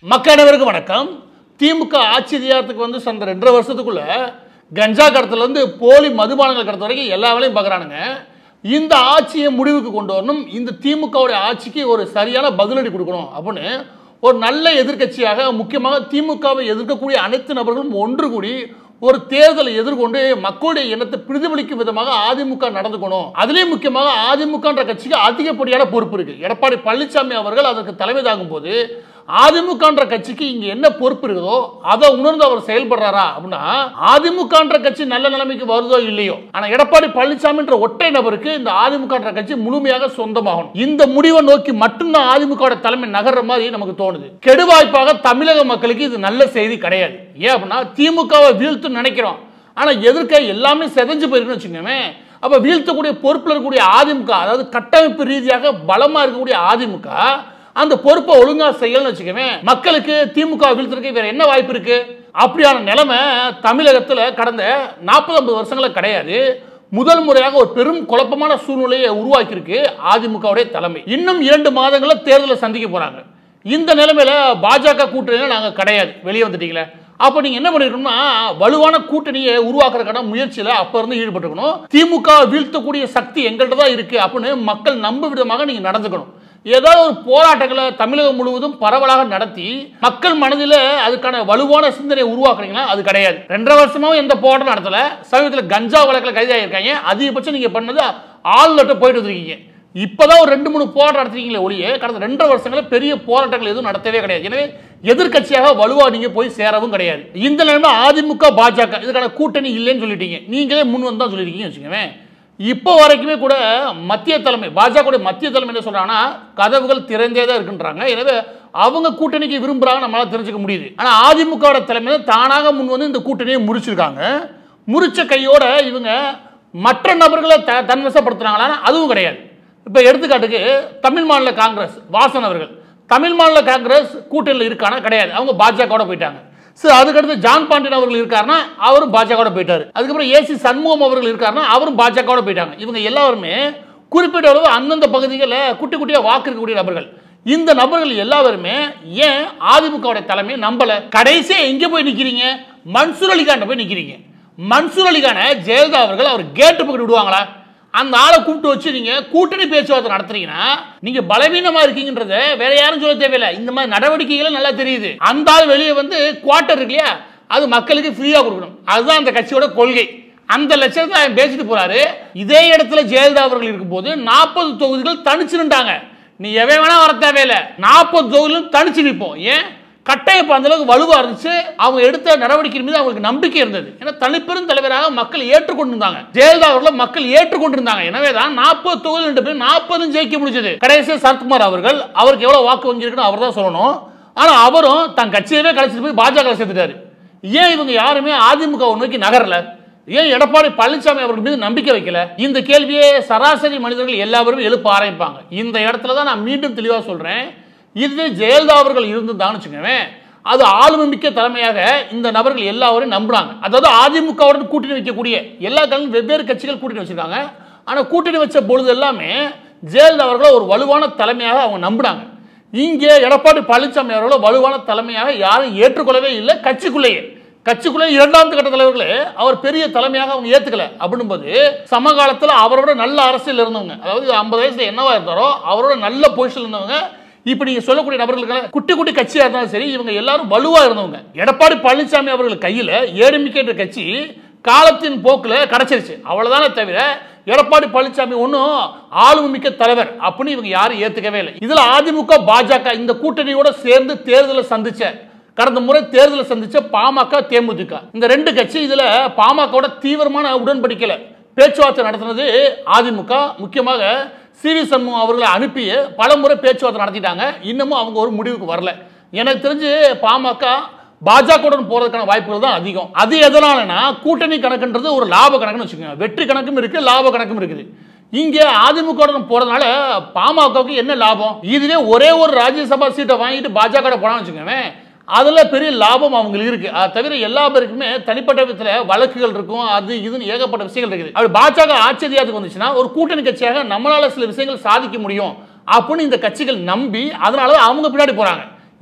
மக்கள் அனைவருக்கும் வணக்கம் திமுக ஆட்சி அதிகாரத்துக்கு வந்து அந்த ரெண்டரை வருஷத்துக்குள்ள கஞ்சா கடத்தல இருந்து போலி மதுபானங்கள் கடத்த வரைக்கும் எல்லா வேலையும் பார்க்குறானுங்க இந்த ஆட்சியை முடிவுக்கு கொண்டு வரணும் இந்த திமுகவுடைய ஆட்சிக்கு ஒரு சரியான பதிலடி கொடுக்கணும் அப்படின்னு ஒரு நல்ல எதிர்க்கட்சியாக முக்கியமாக திமுகவை எதிர்க்கக்கூடிய அனைத்து நபர்களும் ஒன்று கூடி ஒரு தேர்தலை எதிர்கொண்டு மக்களுடைய எண்ணத்தை பிரதிபலிக்கும் விதமாக அதிமுக நடந்துக்கணும் அதுலயும் முக்கியமாக அதிமுகன்ற கட்சிக்கு அதிகப்படியான பொறுப்பு இருக்கு எடப்பாடி பழனிசாமி அவர்கள் அதற்கு தலைமை தாங்கும் போது அதிமுகன்ற கட்சிக்கு இங்க என்ன பொறுப்பு இருக்குதோ அதை உணர்ந்து அவர் செயல்படுறாரா அப்படின்னா அதிமுகன்ற கட்சி நல்ல நிலைமைக்கு வருதோ இல்லையோ ஆனா எடப்பாடி பழனிசாமின்ற ஒற்றை நபருக்கு இந்த அதிமுகன்ற கட்சி முழுமையாக சொந்தமாகணும் இந்த முடிவை நோக்கி மட்டும்தான் அதிமுக தலைமை நகர்ற மாதிரி நமக்கு தோணுது கெடுவாய்ப்பாக தமிழக மக்களுக்கு இது நல்ல செய்தி கிடையாது ஏன் அப்படின்னா திமுகவை வீழ்த்து நினைக்கிறோம் ஆனா எதிர்க்க எல்லாமே செதஞ்சு போயிருக்குன்னு வச்சுக்கோங்க அப்ப வீழ்த்தக்கூடிய பொறுப்பில் இருக்கக்கூடிய அதிமுக அதாவது கட்டமைப்பு ரீதியாக பலமா இருக்கக்கூடிய அதிமுக அந்த பொறுப்பை ஒழுங்கா செய்யலன்னு வச்சுக்கவே மக்களுக்கு திமுக வீழ்த்துறதுக்கு வேற என்ன வாய்ப்பு இருக்கு அப்படியான நிலைமை தமிழகத்துல கடந்த நாற்பது ஐம்பது வருஷங்கள கிடையாது முதல் முறையாக ஒரு பெரும் குழப்பமான சூழ்நிலையை உருவாக்கியிருக்கு அதிமுகவுடைய தலைமை இன்னும் இரண்டு மாதங்கள்ல தேர்தலை சந்திக்க போறாங்க இந்த நிலைமையில பாஜக கூட்டணியில நாங்க கிடையாது வெளியே வந்துட்டீங்களே அப்ப நீங்க என்ன பண்ணிருக்கணும்னா வலுவான கூட்டணியை உருவாக்குறதுக்கான முயற்சியில அப்ப இருந்து ஈடுபட்டுக்கணும் திமுக வீழ்த்தக்கூடிய சக்தி எங்கள்கிட்ட தான் இருக்கு அப்படின்னு மக்கள் நம்பும் விதமாக நீங்க நடந்துக்கணும் ஏதாவது ஒரு போராட்டங்களை தமிழகம் முழுவதும் பரவலாக நடத்தி மக்கள் மனதில் அதுக்கான வலுவான சிந்தனை உருவாக்குறீங்களா அது கிடையாது ரெண்டரை வருஷமாவும் எந்த போராட்டம் நடத்தல சமீபத்தில் கஞ்சா வழக்கில் கைதாகியிருக்காங்க அதிகபட்சம் நீங்க பண்ணது ஆள் நட்டு போயிட்டு வந்திருக்கீங்க இப்பதான் ஒரு ரெண்டு மூணு போராட்டம் நடத்துறீங்களே ஒழிய கடந்த ரெண்டரை வருஷங்கள பெரிய போராட்டங்கள் எதுவும் நடத்தவே கிடையாது எனவே எதிர்க்கட்சியாக வலுவா நீங்க போய் சேரவும் கிடையாது இந்த நிலைமை அதிமுக பாஜக இதுக்கான கூட்டணி இல்லைன்னு சொல்லிட்டீங்க நீங்களே முன் வந்தா சொல்லிருக்கீங்க வச்சுக்கோங்க இப்போ வரைக்குமே கூட மத்திய தலைமை பாஜக மத்திய தலைமை என்ன சொல்றாங்கன்னா கதவுகள் திறந்தே தான் இருக்குன்றாங்க எனவே அவங்க கூட்டணிக்கு விரும்புறாங்க நம்மளால தெரிஞ்சுக்க முடியுது ஆனா அதிமுக தலைமை தானாக முன் வந்து இந்த கூட்டணியை முறிச்சிருக்காங்க முறிச்ச கையோட இவங்க மற்ற நபர்களை த தன்வசப்படுத்துறாங்களா அதுவும் கிடையாது இப்போ எடுத்துக்காட்டுக்கு தமிழ் மாநில காங்கிரஸ் வாசன் அவர்கள் தமிழ் மாநில காங்கிரஸ் கூட்டணியில் இருக்கானா கிடையாது அவங்க பாஜகவோட போயிட்டாங்க சரி அதுக்கடுத்து ஜான் பாண்டியன் அவர்கள் இருக்காருன்னா அவரும் பாஜகவோட போயிட்டாரு அதுக்கப்புறம் ஏசி சண்முகம் அவர்கள் இருக்காருன்னா அவரும் பாஜகவோட போயிட்டாங்க இவங்க எல்லாருமே குறிப்பிட்ட அளவு அந்தந்த பகுதிகளில் குட்டி குட்டியாக வாக்கு இருக்கக்கூடிய நபர்கள் இந்த நபர்கள் எல்லாருமே ஏன் அதிமுகவுடைய தலைமையை நம்பல கடைசியா எங்க போய் நிக்கிறீங்க மன்சூர் அலிகான் போய் நிக்கிறீங்க மன்சூர் அலிகான ஜெயலலிதா அவர்கள் அவர் கேட்டு பக்கத்து விடுவாங்களா அந்த ஆளை கூப்பிட்டு வச்சு நீங்க கூட்டணி பேச்சுவார்த்தை நடத்துறீங்கன்னா நீங்க பலவீனமா இருக்கீங்கன்றத வேற யாரும் சொல்ல தேவையில்லை இந்த மாதிரி நடவடிக்கைகள் நல்லா தெரியுது அந்த ஆள் வெளியே வந்து குவார்டர் இருக்கு இல்லையா அது மக்களுக்கு ஃப்ரீயா கொடுக்கணும் அதுதான் அந்த கட்சியோட கொள்கை அந்த லட்சத்தை அவன் பேசிட்டு போறாரு இதே இடத்துல ஜெயலலிதா அவர்கள் இருக்கும்போது நாற்பது தொகுதிகள் தனிச்சு நின்றாங்க நீ எவன் வேணா வர தேவையில்லை நாற்பது தொகுதிகளும் தனிச்சு நிற்போம் ஏன் கட்டமைப்பு அந்த அளவுக்கு வலுவா இருந்துச்சு அவங்க எடுத்த நடவடிக்கை மீது அவங்களுக்கு நம்பிக்கை இருந்தது ஏன்னா தனிப்பெரும் தலைவராக மக்கள் ஏற்றுக்கொண்டிருந்தாங்க ஜெயலலிதா அவர்களை மக்கள் ஏற்றுக்கொண்டிருந்தாங்க எனவே தான் நாற்பது தொகுதி ரெண்டு பேரும் நாற்பதும் ஜெயிக்க முடிஞ்சது கடைசியா சரத்குமார் அவர்கள் அவருக்கு எவ்வளவு வாக்கு வங்கி இருக்குன்னு அவர் தான் சொல்லணும் ஆனா அவரும் தன் கட்சியவே கழிச்சிட்டு போய் பாஜக சேர்த்துட்டாரு ஏன் இவங்க யாருமே அதிமுக நோக்கி நகரல ஏன் எடப்பாடி பழனிசாமி அவர்கள் மீது நம்பிக்கை வைக்கல இந்த கேள்வியே சராசரி மனிதர்கள் எல்லாரும் எழுப்ப ஆரம்பிப்பாங்க இந்த இடத்துல தான் நான் மீண்டும் தெளிவாக சொல்றேன் இதுவே ஜெயலலிதா அவர்கள் இருந்திருந்தான்னு வச்சுக்கோங்க அது ஆளுமை மிக்க தலைமையாக இந்த நபர்கள் எல்லாரும் நம்புறாங்க அதாவது அதிமுகவுடன் கூட்டணி வைக்கக்கூடிய எல்லா கட்சியும் வெவ்வேறு கட்சிகள் கூட்டணி வச்சிருக்காங்க ஆனால் கூட்டணி வச்ச பொழுது எல்லாமே ஜெயலலிதா அவர்களை ஒரு வலுவான தலைமையாக அவங்க நம்புறாங்க இங்கே எடப்பாடி பழனிசாமி அவர்களை வலுவான தலைமையாக யாரும் ஏற்றுக்கொள்ளவே இல்லை கட்சிக்குள்ளேயே கட்சிக்குள்ளே இரண்டாம் கட்ட தலைவர்களே அவர் பெரிய தலைமையாக அவங்க ஏத்துக்கல அப்படின்போது சமகாலத்தில் அவரோட நல்ல அரசியல் இருந்தவங்க அதாவது ஐம்பது வயசுல என்னவா இருந்தாரோ அவரோட நல்ல பொசிஷன் இருந்தவங்க இப்ப நீங்க சொல்லக்கூடிய நபர்களுக்கு குட்டி குட்டி கட்சியா இருந்தாலும் சரி இவங்க எல்லாரும் வலுவா இருந்தவங்க எடப்பாடி பழனிசாமி அவர்கள் கையில ஏடிமிக்கேட்ட கட்சி காலத்தின் போக்குல கிடைச்சிருச்சு அவ்வளவுதானே தவிர எடப்பாடி பழனிசாமி ஒன்றும் ஆளுமை மிக்க தலைவர் அப்படின்னு இவங்க யாரும் ஏத்துக்கவே இல்லை இதுல அதிமுக பாஜக இந்த கூட்டணியோட சேர்ந்து தேர்தலை சந்திச்ச கடந்த முறை தேர்தலை சந்திச்ச பாமக தேமுதிக இந்த ரெண்டு கட்சி இதுல பாமகவோட தீவிரமான உடன்படிக்கையில பேச்சுவார்த்தை நடத்தினது அதிமுக முக்கியமாக சி வி சண்முகம் அவர்களை அனுப்பி பல முறை பேச்சுவார்த்தை நடத்திட்டாங்க இன்னமும் அவங்க ஒரு முடிவுக்கு வரல எனக்கு தெரிஞ்சு பாமக பாஜகவுடன் போறதுக்கான வாய்ப்புகள் தான் அதிகம் அது எதனாலனா கூட்டணி கணக்குன்றது ஒரு லாப கணக்குன்னு வச்சுக்கோங்க வெற்றி கணக்கும் இருக்கு லாப கணக்கும் இருக்குது இங்கே அதிமுகவுடன் போறதுனால பாமகவுக்கு என்ன லாபம் இதுவே ஒரே ஒரு ராஜ்யசபா சீட்டை வாங்கிட்டு பாஜக போனான்னு வச்சுக்கோங்க அதுல பெரிய லாபம் அவங்களுக்கு இருக்கு அது தவிர எல்லா பேருக்குமே தனிப்பட்ட விதத்துல வழக்குகள் இருக்கும் அது இதுன்னு ஏகப்பட்ட விஷயங்கள் இருக்குது அப்படி பாஜக ஆட்சி அதிகாரத்துக்கு வந்துச்சுன்னா ஒரு கூட்டணி கட்சியாக நம்மளால சில விஷயங்கள் சாதிக்க முடியும் அப்படின்னு இந்த கட்சிகள் நம்பி அதனால தான் அவங்க பின்னாடி போறாங்க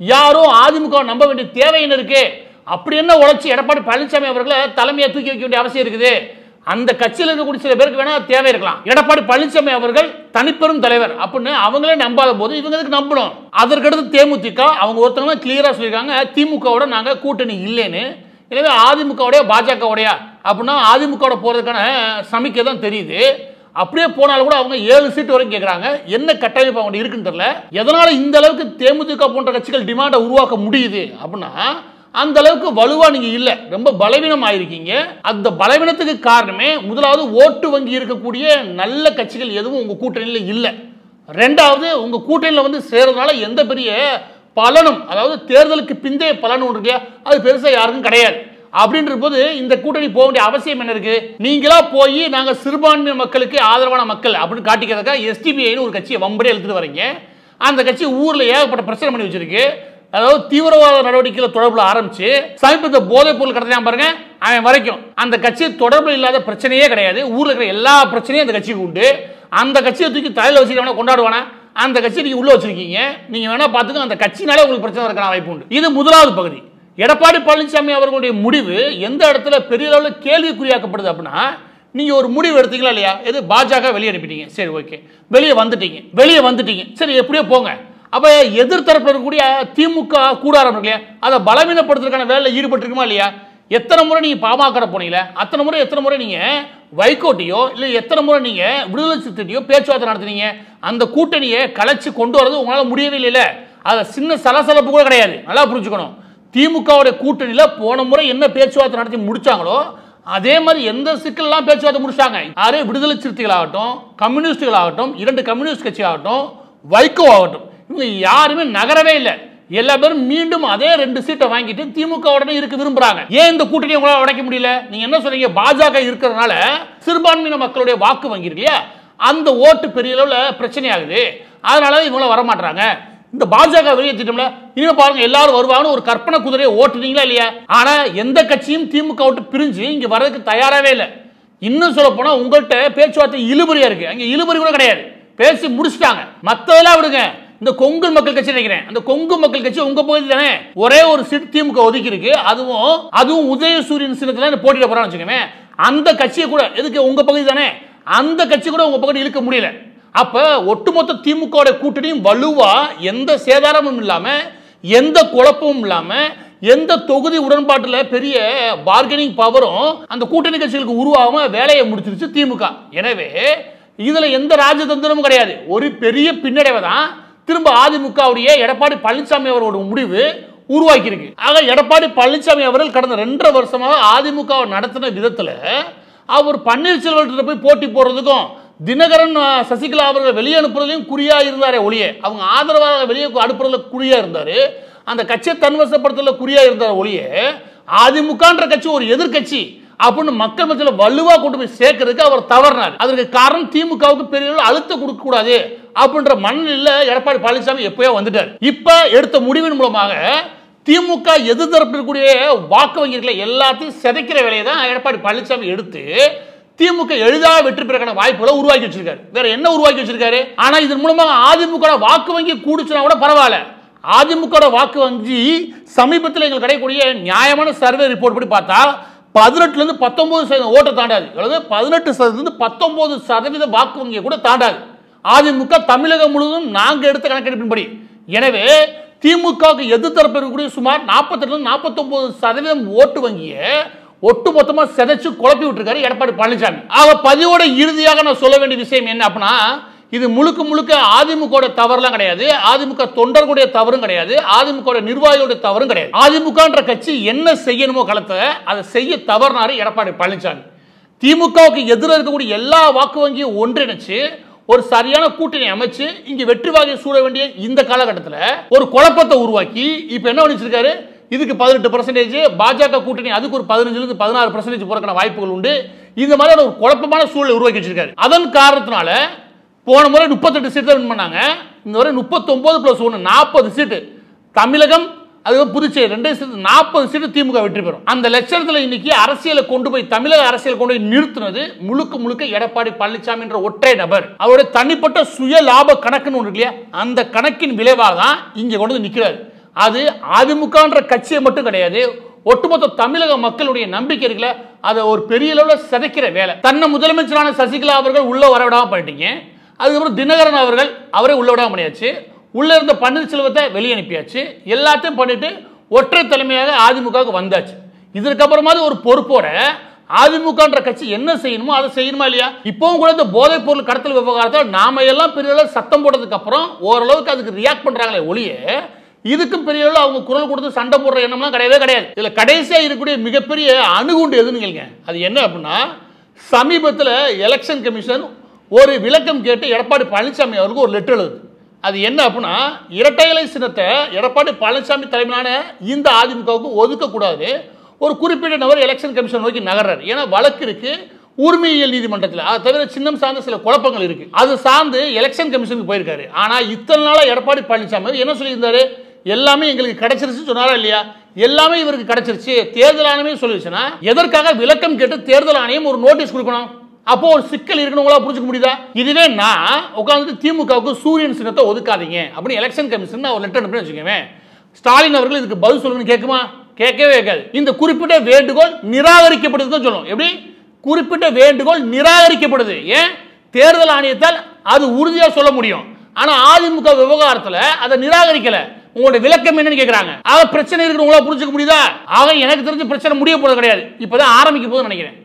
யாரும் அதிமுக நம்ப வேண்டிய தேவை என்ன இருக்கு அப்படி என்ன உழைச்சி எடப்பாடி பழனிசாமி அவர்களை தலைமையை தூக்கி வைக்க வேண்டிய அவசியம் இருக்குது அந்த கட்சியில் இருக்கக்கூடிய சில பேருக்கு வேணா தேவை இருக்கலாம் எடப்பாடி பழனிசாமி அவர்கள் தனிப்பெரும் தலைவர் அப்படின்னு அவங்களே நம்பாத போது இவங்க எதுக்கு நம்பணும் அதற்கடுத்து தேமுதிக அவங்க ஒருத்தவங்க கிளியரா சொல்லியிருக்காங்க திமுகவோட நாங்க கூட்டணி இல்லைன்னு எனவே அதிமுகவுடைய பாஜகவுடைய அப்படின்னா அதிமுகவோட போறதுக்கான சமிக்கை தான் தெரியுது அப்படியே போனாலும் கூட அவங்க ஏழு சீட்டு வரைக்கும் கேட்குறாங்க என்ன கட்டமைப்பு அவங்க இருக்குன்னு தெரியல எதனால இந்த அளவுக்கு தேமுதிக போன்ற கட்சிகள் டிமாண்டை உருவாக்க முடியுது அப்படின்னா அந்த அளவுக்கு வலுவா நீங்க இல்ல ரொம்ப பலவீனம் ஆயிருக்கீங்க அந்த பலவீனத்துக்கு காரணமே முதலாவது ஓட்டு வங்கி இருக்கக்கூடிய நல்ல கட்சிகள் எதுவும் உங்க கூட்டணியில இல்ல ரெண்டாவது உங்க கூட்டணியில வந்து சேர்றதுனால எந்த பெரிய பலனும் அதாவது தேர்தலுக்கு பிந்தைய பலன் ஒன்று இருக்கு அது பெருசா யாருக்கும் கிடையாது அப்படின்ற போது இந்த கூட்டணி போக வேண்டிய அவசியம் என்ன இருக்கு நீங்களா போய் நாங்க சிறுபான்மை மக்களுக்கு ஆதரவான மக்கள் அப்படின்னு காட்டிக்கிறதுக்காக எஸ்டிபிஐன்னு ஒரு கட்சியை வம்படியே எழுத்துட்டு வரீங்க அந்த கட்சி ஊர்ல ஏகப்பட்ட பிரச்சனை பண்ணி வச்சிருக்கு அதாவது தீவிரவாத நடவடிக்கையில் தொடர்புல ஆரம்பிச்சு சமீபத்தில் போதைப் பொருள் கடத்தினா பாருங்க அவன் வரைக்கும் அந்த கட்சி தொடர்பு இல்லாத பிரச்சனையே கிடையாது ஊர்ல இருக்கிற எல்லா பிரச்சனையும் அந்த கட்சிக்கு உண்டு அந்த கட்சியை தூக்கி தலையில் வச்சுட்டு கொண்டாடுவானா அந்த கட்சி நீங்க உள்ள வச்சிருக்கீங்க நீங்க வேணா பார்த்துக்க அந்த கட்சினாலே உங்களுக்கு பிரச்சனை இருக்கலாம் வாய்ப்பு உண்டு இது முதலாவது பகுதி எடப்பாடி பழனிசாமி அவர்களுடைய முடிவு எந்த இடத்துல பெரிய அளவில் கேள்விக்குறியாக்கப்படுது அப்படின்னா நீங்க ஒரு முடிவு எடுத்தீங்களா இல்லையா எது பாஜக வெளியே அனுப்பிட்டீங்க சரி ஓகே வெளியே வந்துட்டீங்க வெளியே வந்துட்டீங்க சரி எப்படியோ போங்க அப்ப எதிர்த்தரப்பு இருக்கக்கூடிய திமுக கூடாரம் இருக்கு இல்லையா அதை பலவீனப்படுத்துறதுக்கான வேலையில் ஈடுபட்டிருக்குமா இல்லையா எத்தனை முறை நீங்க பாமக போனீங்களே அத்தனை முறை எத்தனை முறை நீங்க வைகோட்டையோ இல்லை எத்தனை முறை நீங்க விடுதலை சிறுத்தையோ பேச்சுவார்த்தை நடத்துனீங்க அந்த கூட்டணியை கலைச்சு கொண்டு வரது உங்களால முடியவே இல்லைல்ல அது சின்ன சலசலப்பு கூட கிடையாது நல்லா புரிஞ்சுக்கணும் திமுகவுடைய கூட்டணியில போன முறை என்ன பேச்சுவார்த்தை நடத்தி முடிச்சாங்களோ அதே மாதிரி எந்த சிக்கல்லாம் பேச்சுவார்த்தை முடிச்சாங்க யாரு விடுதலை சிறுத்தைகள் ஆகட்டும் கம்யூனிஸ்டுகள் ஆகட்டும் இரண்டு கம்யூனிஸ்ட் கட்சி ஆகட்டும் வைகோ ஆகட்டும் இவங்க யாருமே நகரவே இல்லை எல்லா பேரும் மீண்டும் அதே ரெண்டு சீட்டை வாங்கிட்டு திமுக உடனே இருக்க விரும்புறாங்க ஏன் இந்த கூட்டணியை உங்களால உடைக்க முடியல நீங்க என்ன சொன்னீங்க பாஜக இருக்கிறதுனால சிறுபான்மையின மக்களுடைய வாக்கு வங்கி இருக்கு இல்லையா அந்த ஓட்டு பெரிய அளவில் பிரச்சனை ஆகுது அதனால இவங்கள வரமாட்டாங்க இந்த பாஜக வெளியேற்றிட்டோம்ல இனிமே பாருங்க எல்லாரும் வருவாங்கன்னு ஒரு கற்பனை குதிரையை ஓட்டுனீங்களா இல்லையா ஆனா எந்த கட்சியும் திமுக விட்டு பிரிஞ்சு இங்க வர்றதுக்கு தயாராகவே இல்லை இன்னும் சொல்ல போனா உங்கள்கிட்ட பேச்சுவார்த்தை இழுபறியா இருக்கு அங்க இழுபறி கூட கிடையாது பேசி முடிச்சிட்டாங்க மத்ததெல்லாம் விடுங்க இந்த கொங்கு மக்கள் கட்சி நினைக்கிறேன் அந்த கொங்கு மக்கள் கட்சி உங்க பகுதி தானே ஒரே ஒரு சீட் திமுக ஒதுக்கி இருக்கு அதுவும் அதுவும் உதயசூரியன் சின்னத்துல போட்டியிட போறான்னு வச்சுக்கோங்க அந்த கட்சியை கூட எதுக்கு உங்க பகுதி தானே அந்த கட்சி கூட உங்க பகுதி இழுக்க முடியல அப்ப ஒட்டுமொத்த திமுக கூட்டணியும் வலுவா எந்த சேதாரமும் இல்லாம எந்த குழப்பமும் இல்லாம எந்த தொகுதி உடன்பாட்டில் பெரிய பார்கெனிங் பவரும் அந்த கூட்டணி கட்சிகளுக்கு உருவாகாம வேலையை முடிச்சிருச்சு திமுக எனவே இதுல எந்த ராஜதந்திரமும் கிடையாது ஒரு பெரிய பின்னடைவை தான் திரும்ப அதிமுகவுடைய எடப்பாடி பழனிசாமி அவரோட முடிவு உருவாக்கி இருக்கு ஆக எடப்பாடி பழனிசாமி அவர்கள் கடந்த ரெண்டரை வருஷமாக அதிமுக நடத்தின விதத்துல அவர் பன்னீர்செல்வத்திட்ட போய் போட்டி போடுறதுக்கும் தினகரன் அஹ், சசிகலா அவர்கள் வெளியே அனுப்புறதுலையும் குறியா இருந்தாரே ஒழிய அவங்க ஆதரவாக வெளியே அனுப்புறதுல குறியா இருந்தாரு அந்த கட்சியை தன்வசப்படுத்தல குறியா இருந்தார் ஒழிய அதிமுகன்ற கட்சி ஒரு எதிர்க்கட்சி அப்படின்னு மக்கள் மத்தியில் வலுவா கொண்டு போய் சேர்க்கறதுக்கு அவர் தவறினார் அதற்கு காரணம் திமுகவுக்கு பெரிய அளவு அழுத்தம் கொடுக்க கூடாது அப்படின்ற மனநிலையில் எடப்பாடி பழனிசாமி எப்பயோ வந்துட்டார் இப்ப எடுத்த முடிவின் மூலமாக திமுக எதிர்த்தரப்பு இருக்கக்கூடிய வாக்கு வங்கிகளை எல்லாத்தையும் சிதைக்கிற வேலையை தான் எடப்பாடி பழனிசாமி எடுத்து திமுக எளிதாக வெற்றி பெறக்கான வாய்ப்புகளை உருவாக்கி வச்சிருக்காரு வேற என்ன உருவாக்கி வச்சிருக்காரு ஆனா இதன் மூலமாக அதிமுக வாக்கு வங்கி கூடுச்சுனா கூட பரவாயில்ல அதிமுக வாக்கு வங்கி சமீபத்தில் எங்களுக்கு கிடைக்கக்கூடிய நியாயமான சர்வே ரிப்போர்ட் படி பார்த்தா பதினெட்டுல இருந்து பத்தொன்பது சதவீதம் ஓட்டை தாண்டாது அதாவது பதினெட்டு சதவீதம் பத்தொன்பது சதவீத வாக்கு வங்கியை கூட தாண்டாது அதிமுக தமிழகம் முழுவதும் நாங்க எடுத்த கணக்கெடுப்பின்படி எனவே திமுகவுக்கு எதிர்த்தரப்பு இருக்கக்கூடிய சுமார் நாற்பத்தெட்டு நாற்பத்தொன்பது சதவீதம் ஓட்டு வங்கியை ஒட்டு மொத்தமா சிதைச்சு குழப்பி விட்டுருக்காரு எடப்பாடி பழனிசாமி ஆக பதிவோட இறுதியாக நான் சொல்ல வேண்டிய விஷயம் என்ன அப்படின்னா இது முழுக்க முழுக்க அதிமுக தவறுலாம் கிடையாது அதிமுக தொண்டர்களுடைய தவறும் கிடையாது அதிமுக நிர்வாகிகளுடைய தவறும் கிடையாது அதிமுகன்ற கட்சி என்ன செய்யணுமோ களத்தை அதை செய்ய தவறினாரு எடப்பாடி பழனிசாமி திமுகவுக்கு எதிராக இருக்கக்கூடிய எல்லா வாக்கு வங்கியும் ஒன்றிணைச்சு ஒரு சரியான கூட்டணி அமைச்சு இங்க வெற்றி வாகை சூட வேண்டிய இந்த காலகட்டத்தில் ஒரு குழப்பத்தை உருவாக்கி இப்ப என்ன பண்ணிச்சிருக்காரு இதுக்கு பதினெட்டு பர்சன்டேஜ் பாஜக கூட்டணி அதுக்கு ஒரு பதினஞ்சுல இருந்து பதினாறு பர்சன்டேஜ் போறதுக்கான வாய்ப்புகள் உண்டு இந்த மாதிரியான ஒரு குழப்பமான சூழலை உருவாக்கி வச்சிருக்காரு அதன் காரணத்தினால போன முறை முப்பத்தெட்டு சீட் தான் வின் பண்ணாங்க இந்த முறை முப்பத்தொன்பது பிளஸ் ஒன்று நாற்பது சீட்டு தமிழகம் அது புதுச்சேரி ரெண்டே சீட்டு நாற்பது சீட்டு திமுக வெற்றி பெறும் அந்த லட்சணத்தில் இன்னைக்கு அரசியலை கொண்டு போய் தமிழக அரசியல் கொண்டு போய் நிறுத்தினது முழுக்க முழுக்க எடப்பாடி பழனிசாமி என்ற ஒற்றை நபர் அவருடைய தனிப்பட்ட சுய லாப கணக்குன்னு ஒன்று இருக்கு இல்லையா அந்த கணக்கின் விளைவாக தான் இங்கே கொண்டு வந்து நிற்கிறாரு அது அதிமுகன்ற கட்சியை மட்டும் கிடையாது ஒட்டுமொத்த தமிழக மக்களுடைய நம்பிக்கை இருக்குல்ல அதை ஒரு பெரிய அளவில் சிதைக்கிற வேலை தன்னை முதலமைச்சரான சசிகலா அவர்கள் உள்ள வர விடாம பண்ணிட்டீங்க அதுக்கப்புறம் தினகரன் அவர்கள் அவரே உள்ள விடாம பண்ணியாச்சு உள்ள இருந்த பன்னீர்செல்வத்தை வெளியே அனுப்பியாச்சு எல்லாத்தையும் பண்ணிட்டு ஒற்றை தலைமையாக அதிமுகவுக்கு வந்தாச்சு இதற்கப்புறமாவது ஒரு பொறுப்போட அதிமுகன்ற கட்சி என்ன செய்யணுமோ அதை செய்யணுமா இல்லையா இப்பவும் கூட இந்த போதைப் பொருள் கடத்தல் விவகாரத்தில் நாம எல்லாம் பெரிய அளவு சத்தம் போட்டதுக்கு அப்புறம் ஓரளவுக்கு அதுக்கு ரியாக்ட் பண்றாங்களே ஒழிய இதுக்கும் பெரிய அளவு அவங்க குரல் கொடுத்து சண்டை போடுற எண்ணம்லாம் கிடையவே கிடையாது இதுல கடைசியா இருக்கக்கூடிய மிகப்பெரிய அணுகுண்டு எதுன்னு கேளுங்க அது என்ன அப்படின்னா சமீபத்தில் எலெக்ஷன் கமிஷன் ஒரு விளக்கம் கேட்டு எடப்பாடி பழனிசாமி அவருக்கு ஒரு லெட்டர் எழுதுது அது என்ன அப்படின்னா இரட்டை இலை சின்னத்தை எடப்பாடி பழனிசாமி தலைமையிலான இந்த அதிமுகவுக்கு ஒதுக்கக்கூடாது ஒரு குறிப்பிட்ட நபர் எலெக்ஷன் கமிஷன் நோக்கி நகர்றாரு ஏன்னா வழக்கு இருக்கு உரிமையியல் நீதிமன்றத்தில் அதை தவிர சின்னம் சார்ந்த சில குழப்பங்கள் இருக்கு அது சார்ந்து எலெக்ஷன் கமிஷனுக்கு போயிருக்காரு ஆனா இத்தனை நாளா எடப்பாடி பழனிசாமி என்ன சொல்லியிருந்தாரு எல்லாமே எங்களுக்கு கிடைச்சிருச்சு சொன்னாரா இல்லையா எல்லாமே இவருக்கு கிடைச்சிருச்சு தேர்தல் ஆணையமே சொல்லிடுச்சுன்னா எதற்காக விளக்கம் கேட்டு தேர்தல் ஆணையம் ஒரு நோட்டீஸ் கொடுக்கணும் அப்போ ஒரு சிக்கல் இருக்குன்னு உங்களால புரிஞ்சுக்க முடியுதா இதுவே நான் உட்காந்து திமுகவுக்கு சூரியன் சின்னத்தை ஒதுக்காதீங்க அப்படின்னு எலெக்ஷன் கமிஷன் நான் ஒரு லெட்டர் அனுப்பி வச்சுக்கோங்க ஸ்டாலின் அவர்கள் இதுக்கு பதில் சொல்லுங்கன்னு கேட்குமா கேட்கவே கேட்காது இந்த குறிப்பிட்ட வேண்டுகோள் நிராகரிக்கப்படுதுன்னு சொல்லும் எப்படி குறிப்பிட்ட வேண்டுகோள் நிராகரிக்கப்படுது ஏன் தேர்தல் ஆணையத்தால் அது உறுதியா சொல்ல முடியும் ஆனா அதிமுக விவகாரத்துல அதை நிராகரிக்கல உங்களுடைய விளக்கம் என்னன்னு கேக்குறாங்க ஆக பிரச்சனை இருக்குன்னு உங்களால புரிஞ்சுக்க முடியுதா ஆக எனக்கு தெரிஞ்ச பிரச்சனை முடிய போறது கிடையாது இப்பதான் ஆரம்பிக்க போகுதுன்னு நினைக்கிறேன்